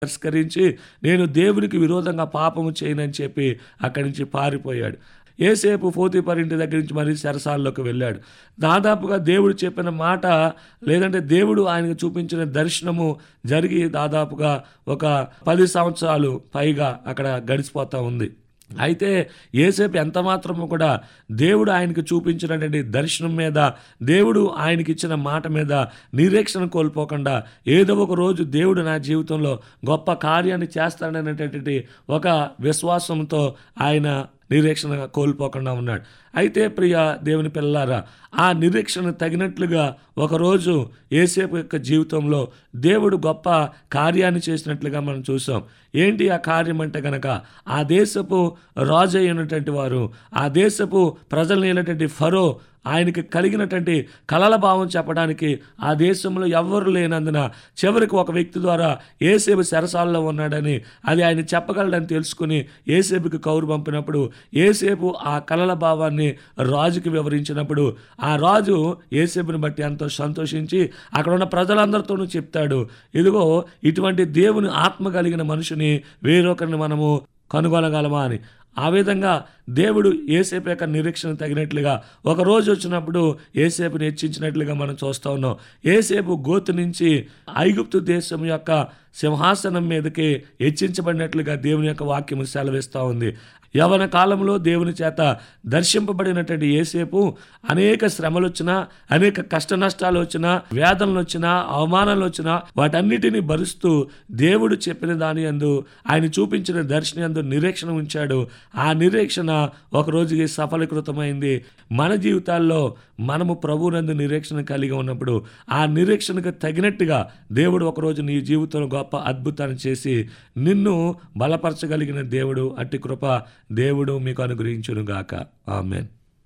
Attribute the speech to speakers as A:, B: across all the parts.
A: తిరస్కరించి నేను దేవునికి విరోధంగా పాపము చేయనని చెప్పి అక్కడి నుంచి పారిపోయాడు ఏసేపు పోతీపర్ ఇంటి దగ్గర నుంచి మరీ చెరసాల్లోకి వెళ్ళాడు దాదాపుగా దేవుడు చెప్పిన మాట లేదంటే దేవుడు ఆయనకు చూపించిన దర్శనము జరిగి దాదాపుగా ఒక పది సంవత్సరాలు పైగా అక్కడ గడిచిపోతూ ఉంది అయితే ఏసేపు ఎంత మాత్రము కూడా దేవుడు ఆయనకు చూపించినటువంటి దర్శనం మీద దేవుడు ఆయనకి ఇచ్చిన మాట మీద నిరీక్షణ కోల్పోకుండా ఏదో ఒక రోజు దేవుడు నా జీవితంలో గొప్ప కార్యాన్ని చేస్తాడనేటటువంటి ఒక విశ్వాసంతో ఆయన నిరీక్షణ కోల్పోకుండా ఉన్నాడు అయితే ప్రియ దేవుని పిల్లారా ఆ నిరీక్షణ తగినట్లుగా ఒకరోజు ఏసేపు యొక్క జీవితంలో దేవుడు గొప్ప కార్యాన్ని చేసినట్లుగా మనం చూసాం ఏంటి ఆ కార్యం అంటే గనక ఆ దేశపు రాజు అయినటువంటి వారు ఆ దేశపు ప్రజలు అయినటువంటి ఫరో ఆయనకి కలిగినటువంటి కలల భావం చెప్పడానికి ఆ దేశంలో ఎవ్వరు లేనందున చివరికి ఒక వ్యక్తి ద్వారా ఏసేపు చెరసాలలో ఉన్నాడని అది ఆయన చెప్పగలడని తెలుసుకుని ఏసేపుకి కౌరు పంపినప్పుడు ఏసేపు ఆ కలల భావాన్ని రాజుకి వివరించినప్పుడు ఆ రాజు ఏసేపుని బట్టి ఎంతో సంతోషించి అక్కడ ఉన్న ప్రజలందరితోనూ చెప్తాడు ఇదిగో ఇటువంటి దేవుని ఆత్మ కలిగిన మనుషుని వేరొకరిని మనము కనుగొనగలమా అని ఆ విధంగా దేవుడు ఏసేపు యొక్క నిరీక్షణ తగినట్లుగా ఒక రోజు వచ్చినప్పుడు ఏసేపుని హెచ్చించినట్లుగా మనం చూస్తూ ఉన్నాం ఏసేపు గోతు నుంచి ఐగుప్తు దేశం యొక్క సింహాసనం మీదకి హెచ్చించబడినట్లుగా దేవుని యొక్క వాక్యము సెలవిస్తూ ఉంది యవన కాలంలో దేవుని చేత దర్శింపబడినటువంటి ఏసేపు అనేక శ్రమలు వచ్చినా అనేక కష్ట నష్టాలు వచ్చినా వేదనలు వచ్చినా అవమానాలు వచ్చినా వాటన్నిటిని భరుస్తూ దేవుడు చెప్పిన దాని అందు ఆయన చూపించిన దర్శనం అందు నిరీక్షణ ఉంచాడు ఆ నిరీక్షణ ఒక రోజుకి సఫలీకృతమైంది మన జీవితాల్లో మనము ప్రభువునందు నిరీక్షణ కలిగి ఉన్నప్పుడు ఆ నిరీక్షణకు తగినట్టుగా దేవుడు ఒకరోజు నీ జీవితంలో గొప్ప అద్భుతాన్ని చేసి నిన్ను బలపరచగలిగిన దేవుడు అట్టి కృప దేవుడు మీకు అనుగ్రహించును గాక ఆమెన్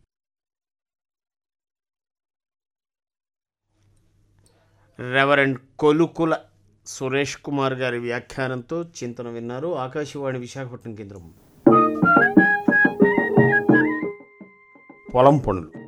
B: రెవరెండ్ కొలుకుల సురేష్ కుమార్ గారి వ్యాఖ్యానంతో చింతన విన్నారు ఆకాశవాణి విశాఖపట్నం కేంద్రం పొలం పనులు